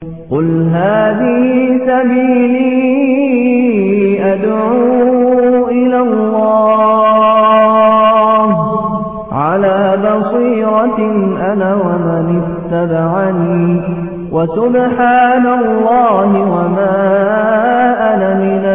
قل هذه سبيلي أدعو إلى الله على بصيرة أنا ومن اتبعني وسبحان الله وما أنا من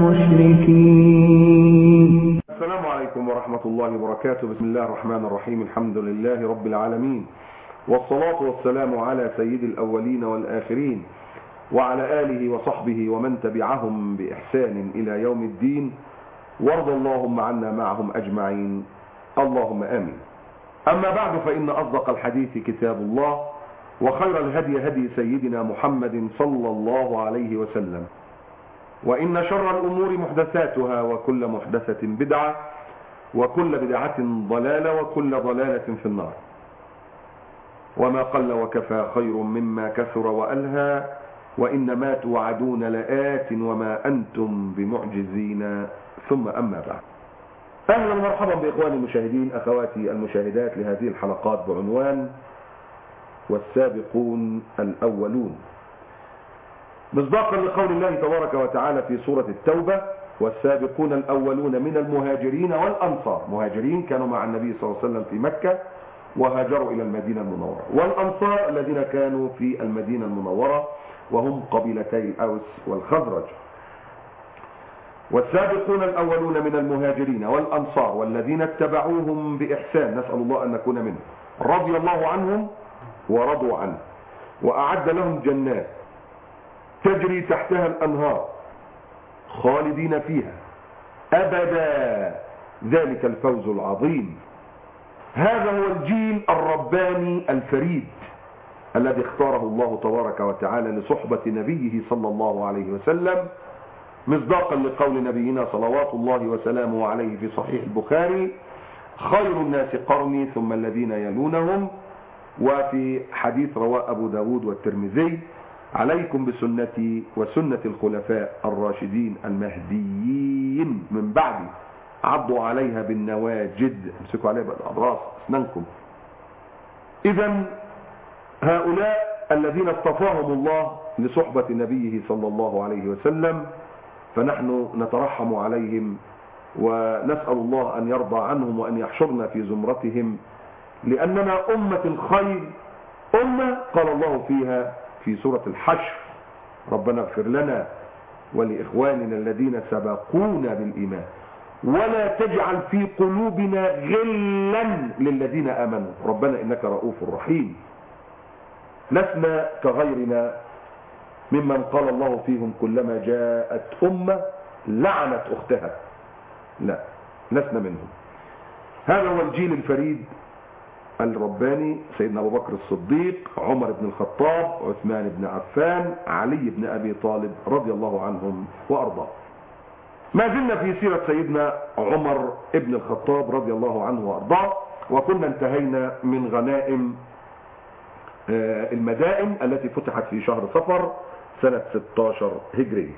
المشركين السلام عليكم ورحمة الله وبركاته بسم الله الرحمن الرحيم الحمد لله رب العالمين والصلاة والسلام على سيد الأولين والآخرين وعلى آله وصحبه ومن تبعهم بإحسان إلى يوم الدين وارض اللهم عنا معهم أجمعين اللهم آمين أما بعد فإن أصدق الحديث كتاب الله وخير الهدي هدي سيدنا محمد صلى الله عليه وسلم وإن شر الأمور محدثاتها وكل محدثة بدعة وكل بدعة ضلالة وكل ضلالة في النار وما قل وكفى خير مما كثر وألهى وإنما توعدون لآت وما أنتم بمعجزين ثم أما بعد أهلا ومرحبا بإخواني المشاهدين أخواتي المشاهدات لهذه الحلقات بعنوان والسابقون الأولون مصداقا لقول الله تبارك وتعالى في سورة التوبة والسابقون الأولون من المهاجرين والأنصار مهاجرين كانوا مع النبي صلى الله عليه وسلم في مكة وهاجروا إلى المدينة المنورة والأنصار الذين كانوا في المدينة المنورة وهم قبيلتي الأوس والخزرج والسابقون الأولون من المهاجرين والأنصار والذين اتبعوهم بإحسان نسأل الله أن نكون منهم رضي الله عنهم ورضوا عنه وأعد لهم جنات تجري تحتها الأنهار خالدين فيها أبدا ذلك الفوز العظيم هذا هو الجيل الرباني الفريد الذي اختاره الله تبارك وتعالى لصحبة نبيه صلى الله عليه وسلم مصداقا لقول نبينا صلوات الله وسلامه عليه في صحيح البخاري خير الناس قرني ثم الذين يلونهم وفي حديث رواه أبو داود والترمذي عليكم بسنتي وسنة الخلفاء الراشدين المهديين من بعدي عضوا عليها بالنواجد امسكوا عليها بالأضراس اسنانكم اذا هؤلاء الذين اصطفاهم الله لصحبة نبيه صلى الله عليه وسلم فنحن نترحم عليهم ونسأل الله أن يرضى عنهم وأن يحشرنا في زمرتهم لأننا أمة الخير أمة قال الله فيها في سورة الحشر ربنا اغفر لنا ولإخواننا الذين سبقونا بالإيمان ولا تجعل في قلوبنا غلا للذين آمنوا ربنا إنك رؤوف رحيم لسنا كغيرنا ممن قال الله فيهم كلما جاءت أمة لعنت أختها لا لسنا منهم هذا هو الجيل الفريد الرباني سيدنا أبو بكر الصديق عمر بن الخطاب عثمان بن عفان علي بن أبي طالب رضي الله عنهم وأرضاه ما زلنا في سيرة سيدنا عمر بن الخطاب رضي الله عنه وأرضاه وكنا انتهينا من غنائم المدائن التي فتحت في شهر صفر سنة 16 هجري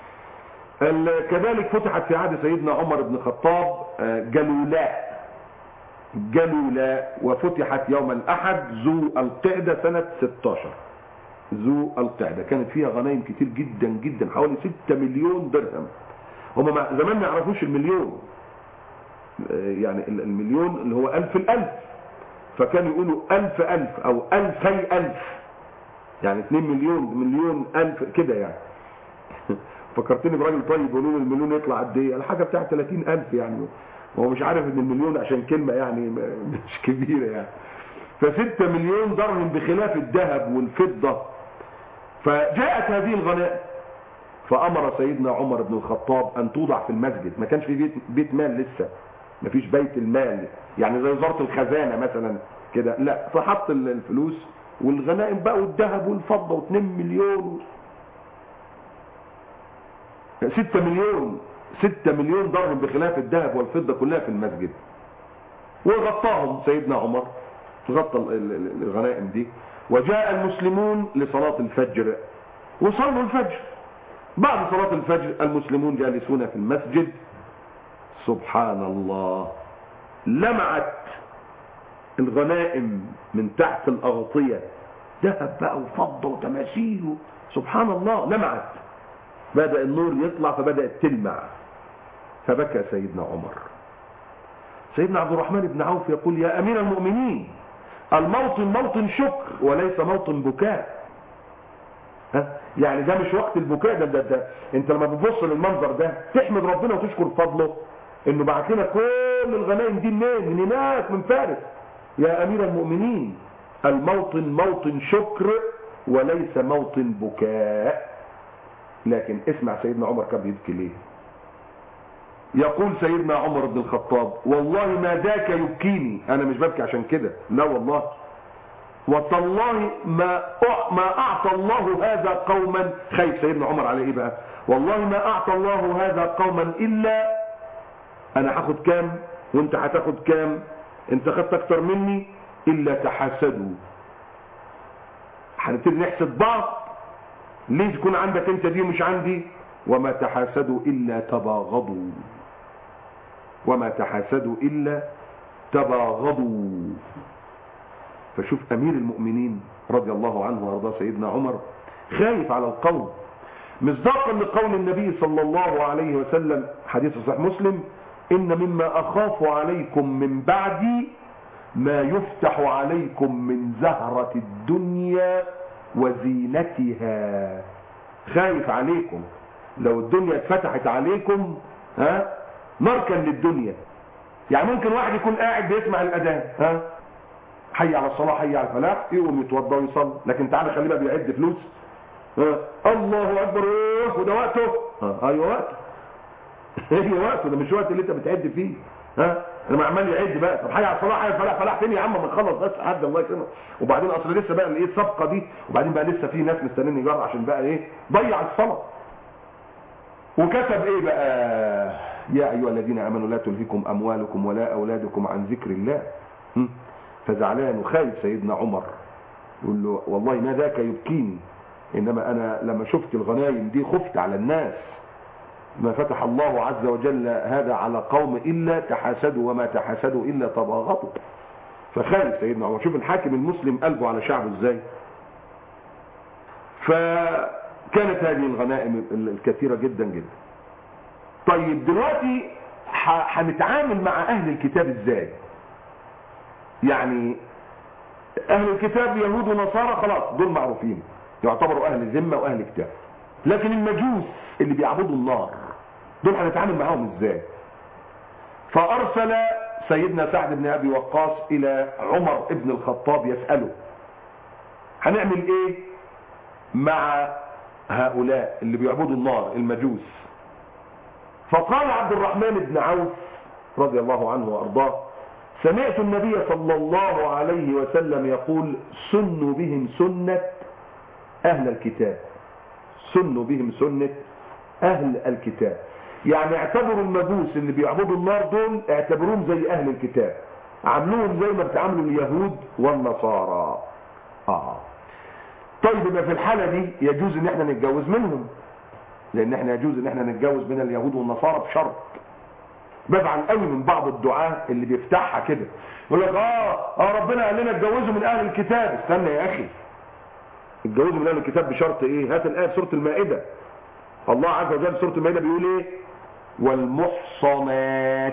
كذلك فتحت في عهد سيدنا عمر بن الخطاب جلولاء جلولاء وفتحت يوم الأحد ذو القعدة سنة 16 ذو القعدة كانت فيها غنائم كتير جدا جدا حوالي 6 مليون درهم هم زمان ما يعرفوش المليون يعني المليون اللي هو ألف الألف فكانوا يقولوا ألف ألف أو ألفي ألف يعني 2 مليون مليون ألف كده يعني فكرتني براجل طيب يقولوا له المليون يطلع قد ايه الحاجه بتاعت 30000 يعني هو مش عارف ان المليون عشان كلمه يعني مش كبيره يعني ف6 مليون درهم بخلاف الذهب والفضه فجاءت هذه الغنائم فامر سيدنا عمر بن الخطاب ان توضع في المسجد ما كانش في بيت, بيت مال لسه ما فيش بيت المال يعني زي وزاره الخزانه مثلا كده لا فحط الفلوس والغنائم بقى والذهب والفضه و2 مليون 6 مليون 6 مليون درهم بخلاف الذهب والفضه كلها في المسجد وغطاهم سيدنا عمر غطى الغنائم دي وجاء المسلمون لصلاة الفجر وصلوا الفجر بعد صلاة الفجر المسلمون جالسون في المسجد سبحان الله لمعت الغنائم من تحت الأغطية ذهب بقى وفضة وتماثيل سبحان الله لمعت بدأ النور يطلع فبدأت تلمع فبكى سيدنا عمر سيدنا عبد الرحمن بن عوف يقول يا أمير المؤمنين الموطن موطن شكر وليس موطن بكاء ها؟ يعني ده مش وقت البكاء ده, ده, ده انت لما بتبص للمنظر ده تحمد ربنا وتشكر فضله انه بعت لنا كل الغنائم دي منين من هناك من فارس يا امير المؤمنين الموطن موطن شكر وليس موطن بكاء لكن اسمع سيدنا عمر كان بيبكي ليه يقول سيدنا عمر بن الخطاب والله ما ذاك يبكيني انا مش ببكي عشان كده لا والله وتالله ما ما اعطى الله هذا قوما خايف سيدنا عمر على ايه بقى والله ما اعطى الله هذا قوما الا انا هاخد كام وانت هتاخد كام انت خدت اكتر مني الا تحاسدوا هنبتدي نحسد بعض ليه تكون عندك انت دي ومش عندي وما تحاسدوا الا تباغضوا وما تحاسدوا الا تباغضوا فشوف امير المؤمنين رضي الله عنه وارضاه سيدنا عمر خايف على القوم مصداقا لقول النبي صلى الله عليه وسلم حديث صحيح مسلم ان مما اخاف عليكم من بعدي ما يفتح عليكم من زهرة الدنيا وزينتها خايف عليكم لو الدنيا اتفتحت عليكم ها نركا للدنيا يعني ممكن واحد يكون قاعد بيسمع الاذان ها حي على الصلاه حي على الفلاح يقوم يتوضا ويصلي لكن تعالى خليه بقى بيعد فلوس ها الله اكبر ايه وده وقته ها ايوه وقته ايوه وقته ده مش وقت اللي انت بتعد فيه ها انا عمال يعد بقى طب حي على الصلاه حي على الفلاح فلاح فين يا عم ما نخلص بس عد الله يكرمك وبعدين اصل لسه بقى الايه الصفقه دي وبعدين بقى لسه في ناس مستنيين يجروا عشان بقى ايه ضيع الصلاه وكتب ايه بقى يا ايها الذين امنوا لا تلهكم اموالكم ولا اولادكم عن ذكر الله م? فزعلان وخايف سيدنا عمر يقول له والله ما ذاك يبكيني انما انا لما شفت الغنايم دي خفت على الناس ما فتح الله عز وجل هذا على قوم الا تحاسدوا وما تحاسدوا الا تباغضوا فخايف سيدنا عمر شوف الحاكم المسلم قلبه على شعبه ازاي فكانت هذه الغنائم الكثيره جدا جدا طيب دلوقتي هنتعامل مع اهل الكتاب ازاي يعني اهل الكتاب يهود ونصارى خلاص دول معروفين يعتبروا اهل ذمه واهل كتاب لكن المجوس اللي بيعبدوا النار دول هنتعامل معاهم ازاي فارسل سيدنا سعد بن ابي وقاص الى عمر ابن الخطاب يساله هنعمل ايه مع هؤلاء اللي بيعبدوا النار المجوس فقال عبد الرحمن بن عوف رضي الله عنه وارضاه سمعت النبي صلى الله عليه وسلم يقول سنوا بهم سنة أهل الكتاب سنوا بهم سنة أهل الكتاب يعني اعتبروا المجوس اللي بيعبدوا النار دول اعتبروهم زي أهل الكتاب عاملوهم زي ما بتعاملوا اليهود والنصارى آه. طيب يبقى في الحالة دي يجوز ان احنا نتجوز منهم لان احنا يجوز ان احنا نتجوز من اليهود والنصارى بشرط بزعل قوي من بعض الدعاة اللي بيفتحها كده يقول لك اه اه ربنا قال لنا اتجوزوا من اهل الكتاب استنى يا اخي اتجوزوا من اهل الكتاب بشرط ايه هات الايه في سوره المائده الله عز وجل في سوره المائده بيقول ايه والمحصنات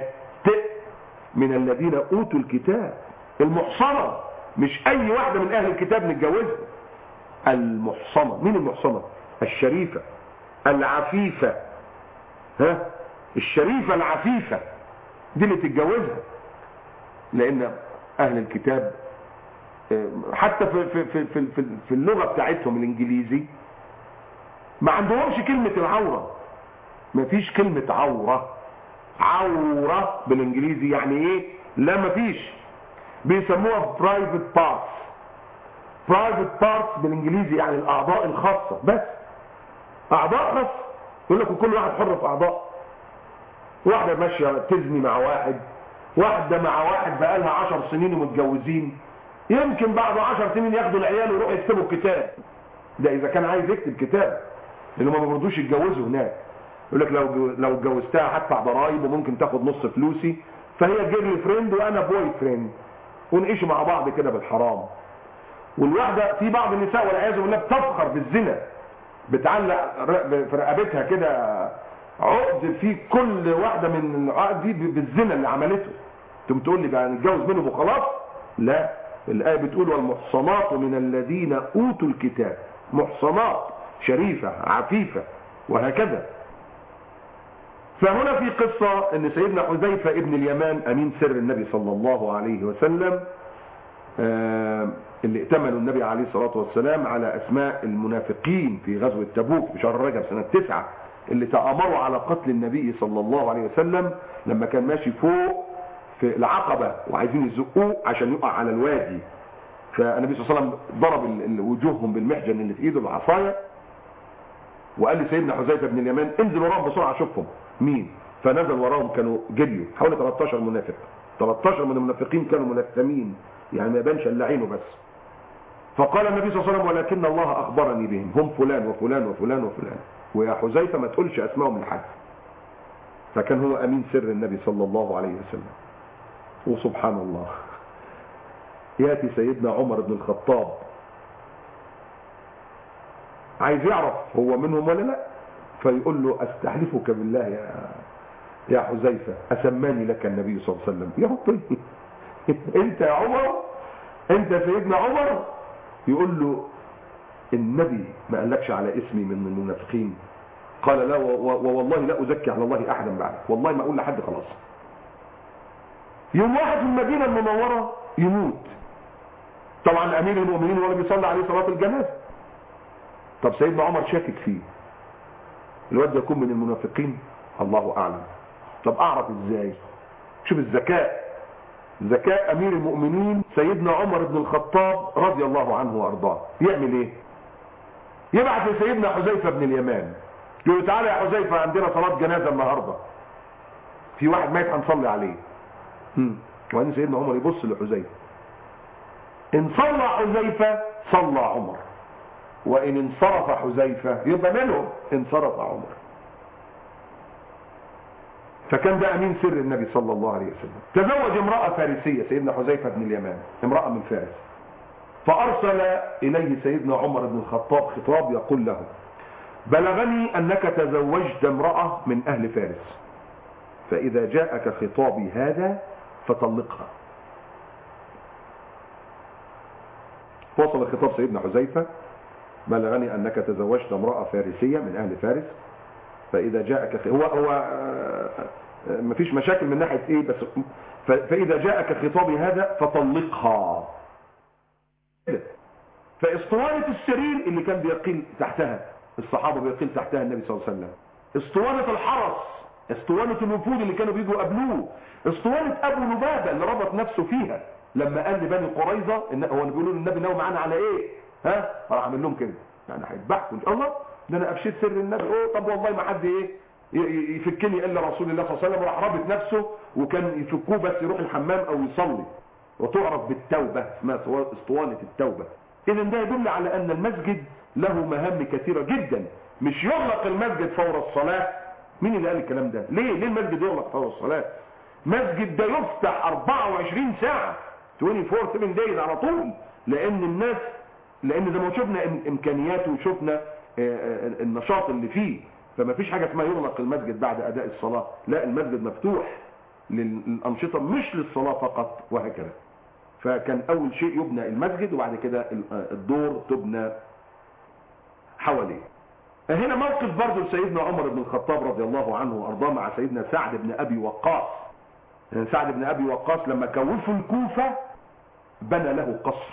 من الذين اوتوا الكتاب المحصنه مش اي واحده من اهل الكتاب نتجوزها المحصنه مين المحصنه الشريفه العفيفه ها الشريفة العفيفة دي اللي تتجوزها لان اهل الكتاب حتى في, في, في, في, في, في اللغة بتاعتهم الانجليزي ما عندهمش كلمة العورة ما فيش كلمة عورة عورة بالانجليزي يعني ايه لا ما فيش بيسموها private parts private parts بالانجليزي يعني الاعضاء الخاصة بس اعضاء خاصة يقول لك كل واحد حر في اعضاء واحدة ماشية تزني مع واحد واحدة مع واحد بقالها عشر سنين ومتجوزين يمكن بعد عشر سنين ياخدوا العيال ويروحوا يكتبوا الكتاب ده اذا كان عايز يكتب كتاب لانه ما برضوش يتجوزوا هناك يقول لك لو لو اتجوزتها هدفع ضرايب وممكن تاخد نص فلوسي فهي جيرل فريند وانا بوي فريند ونعيش مع بعض كده بالحرام والواحده في بعض النساء والعياذ بالله بتفخر بالزنا بتعلق ر- في رقبتها كده عقد في كل واحده من العقد دي بالزنا اللي عملته تقوم تقول لي بقى نتجوز منهم وخلاص لا الايه بتقول والمحصنات من الذين اوتوا الكتاب محصنات شريفه عفيفه وهكذا فهنا في قصة ان سيدنا حذيفة ابن اليمان امين سر النبي صلى الله عليه وسلم آه، اللي ائتمنوا النبي عليه الصلاة والسلام على اسماء المنافقين في غزوة تبوك في شهر رجب سنة تسعة اللي تآمروا على قتل النبي صلى الله عليه وسلم لما كان ماشي فوق في العقبة وعايزين يزقوه عشان يقع على الوادي فالنبي صلى الله عليه وسلم ضرب ال- ال- وجوههم بالمحجن اللي في ايده العصايه وقال لسيدنا حذيفه بن اليمان انزل وراهم بسرعه شوفهم مين فنزل وراهم كانوا جريوا حوالي 13 منافق 13 من المنافقين كانوا ملثمين يعني ما يبانش الا عينه بس فقال النبي صلى الله عليه وسلم ولكن الله اخبرني بهم هم فلان وفلان وفلان وفلان ويا حذيفه ما تقولش اسمائهم لحد فكان هو امين سر النبي صلى الله عليه وسلم وسبحان الله ياتي سيدنا عمر بن الخطاب عايز يعرف هو منهم ولا لا فيقول له استحلفك بالله يا يا حذيفه اسماني لك النبي صلى الله عليه وسلم يا ربي انت يا عمر انت سيدنا عمر يقول له النبي ما قالكش على اسمي من المنافقين قال لا و- و- والله لا ازكي على الله احدا بعدك والله ما اقول لحد خلاص يوم واحد في المدينه المنوره يموت طبعا امير المؤمنين هو اللي بيصلي عليه صلاه الجنازه طب سيدنا عمر شاكك فيه الواد ده يكون من المنافقين الله اعلم طب اعرف ازاي شوف الذكاء ذكاء امير المؤمنين سيدنا عمر بن الخطاب رضي الله عنه وارضاه يعمل ايه يبعث لسيدنا حذيفه بن اليمان يقول له تعالى يا حذيفه عندنا صلاه جنازه النهارده في واحد ميت هنصلي عليه هم. وبعدين سيدنا عمر يبص لحذيفه ان صلى حذيفه صلى عمر وان انصرف حذيفه يبقى منهم انصرف عمر فكان ده امين سر النبي صلى الله عليه وسلم تزوج امراه فارسيه سيدنا حذيفه بن اليمان امراه من فارس فارسل اليه سيدنا عمر بن الخطاب خطاب يقول له بلغني انك تزوجت امراه من اهل فارس فاذا جاءك خطابي هذا فطلقها وصل خطاب سيدنا حذيفه بلغني انك تزوجت امراه فارسيه من اهل فارس فاذا جاءك خ... هو هو آه، آه، مفيش مشاكل من ناحيه ايه بس ف... فاذا جاءك خطابي هذا فطلقها كده. فاسطوانه السرير اللي كان بيقيل تحتها الصحابه بيقيل تحتها النبي صلى الله عليه وسلم اسطوانه الحرس اسطوانه الوفود اللي كانوا بيجوا قبلوه اسطوانه ابو لبابه اللي ربط نفسه فيها لما قال لبني قريظه ان هو اللي بيقولوا النبي ناوي معانا على ايه ها راح عامل لهم كده يعني هيذبحكم ان شاء الله ده انا افشيت سر النبي اوه طب والله ما حد ايه ي- ي- يفكني الا رسول الله صلى الله عليه وسلم راح رابط نفسه وكان يفكوه بس يروح الحمام او يصلي وتعرف بالتوبه اسمها سوا- اسطوانه التوبه اذا ده يدل على ان المسجد له مهام كثيره جدا مش يغلق المسجد فور الصلاه مين اللي قال الكلام ده ليه ليه المسجد يغلق فور الصلاه مسجد ده يفتح 24 ساعه 24 7 دايز على طول لان الناس لان زي ما شفنا إم- امكانياته وشفنا آه، آه، النشاط اللي فيه فما فيش حاجه اسمها يغلق المسجد بعد اداء الصلاه لا المسجد مفتوح للانشطه مش للصلاه فقط وهكذا فكان اول شيء يبنى المسجد وبعد كده ال- آه، الدور تبنى حواليه هنا موقف برضه لسيدنا عمر بن الخطاب رضي الله عنه وارضاه مع سيدنا سعد بن ابي وقاص يعني سعد بن ابي وقاص لما كوفوا الكوفه بنى له قصر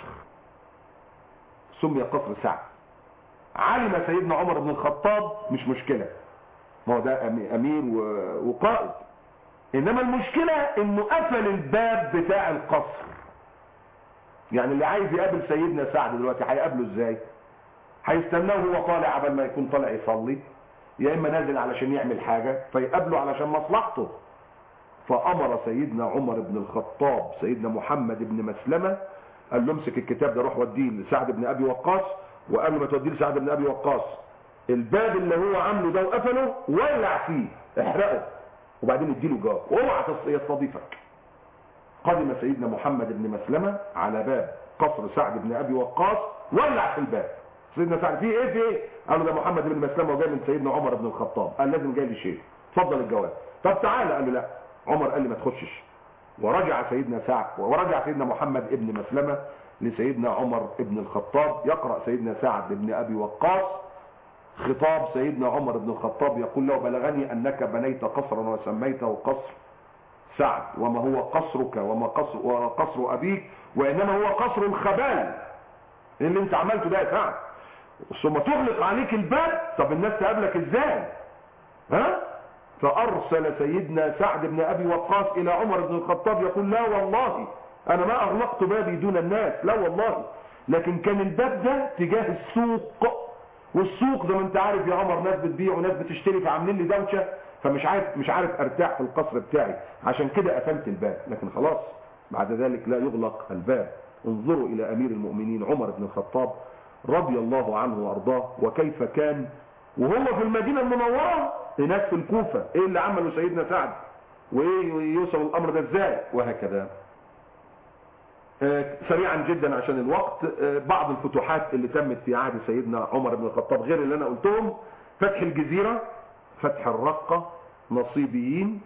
سمي قصر سعد علم سيدنا عمر بن الخطاب مش مشكلة ما هو ده أمي- امير و- وقائد انما المشكلة انه قفل الباب بتاع القصر يعني اللي عايز يقابل سيدنا سعد دلوقتي هيقابله ازاي هيستناه وهو طالع قبل ما يكون طالع يصلي يا اما نازل علشان يعمل حاجة فيقابله علشان مصلحته فامر سيدنا عمر بن الخطاب سيدنا محمد بن مسلمة قال له امسك الكتاب ده روح وديه لسعد بن ابي وقاص وقال له ما توديه لسعد بن ابي وقاص الباب اللي هو عامله ده وقفله ولع فيه احرقه وبعدين اديله جواب واوعى تص- يستضيفك قدم سيدنا محمد بن مسلمة على باب قصر سعد بن ابي وقاص ولع في الباب سيدنا سعد في ايه في ايه قالوا ده محمد بن مسلمه وجاي من سيدنا عمر بن الخطاب قال لازم جاي لي شيء اتفضل الجواب طب تعالى قال له لا عمر قال لي ما تخشش ورجع سيدنا سعد ورجع سيدنا محمد ابن مسلمه لسيدنا عمر بن الخطاب يقرا سيدنا سعد بن ابي وقاص خطاب سيدنا عمر بن الخطاب يقول له بلغني انك بنيت قصرا وسميته قصر سعد وما هو قصرك وما قصر, وقصر ابيك وانما هو قصر الخبال اللي انت عملته ده يا سعد ثم تغلق عليك الباب طب الناس تقابلك ازاي ها فارسل سيدنا سعد بن ابي وقاص الى عمر بن الخطاب يقول لا والله انا ما اغلقت بابي دون الناس لا والله لكن كان الباب ده تجاه السوق والسوق ده ما انت عارف يا عمر ناس بتبيع وناس بتشتري فعاملين لي دوشه فمش عارف مش عارف ارتاح في القصر بتاعي عشان كده قفلت الباب لكن خلاص بعد ذلك لا يغلق الباب انظروا الى امير المؤمنين عمر بن الخطاب رضي الله عنه وارضاه وكيف كان وهو في المدينه المنوره هناك في الكوفه ايه اللي عمله سيدنا سعد وايه يوصل الامر ده ازاي وهكذا آه سريعا جدا عشان الوقت آه بعض الفتوحات اللي تمت في عهد سيدنا عمر بن الخطاب غير اللي انا قلتهم فتح الجزيرة فتح الرقة نصيبيين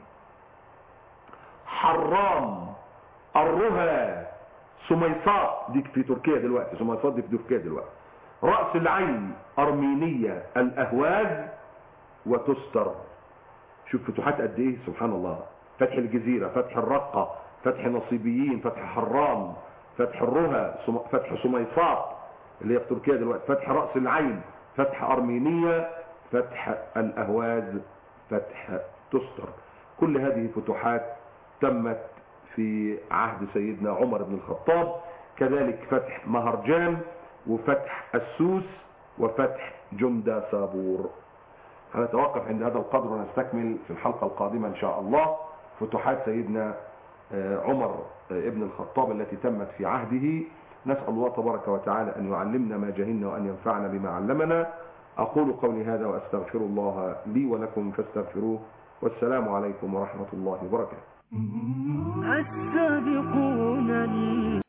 حرام الرها سميصات دي في تركيا دلوقتي سميصات دي في تركيا دلوقتي رأس العين أرمينية الأهواز وتستر شوف فتوحات قد ايه سبحان الله فتح الجزيرة فتح الرقة فتح نصيبيين فتح حرام فتح الرها فتح سميصات اللي هي في تركيا دلوقتي فتح رأس العين فتح أرمينية فتح الأهواز فتح تستر كل هذه فتوحات تمت في عهد سيدنا عمر بن الخطاب كذلك فتح مهرجان وفتح السوس وفتح جندة سابور هنتوقف عند هذا القدر ونستكمل في الحلقة القادمة إن شاء الله فتوحات سيدنا عمر ابن الخطاب التي تمت في عهده نسأل الله تبارك وتعالى أن يعلمنا ما جهلنا وأن ينفعنا بما علمنا أقول قولي هذا وأستغفر الله لي ولكم فاستغفروه والسلام عليكم ورحمة الله وبركاته السابقون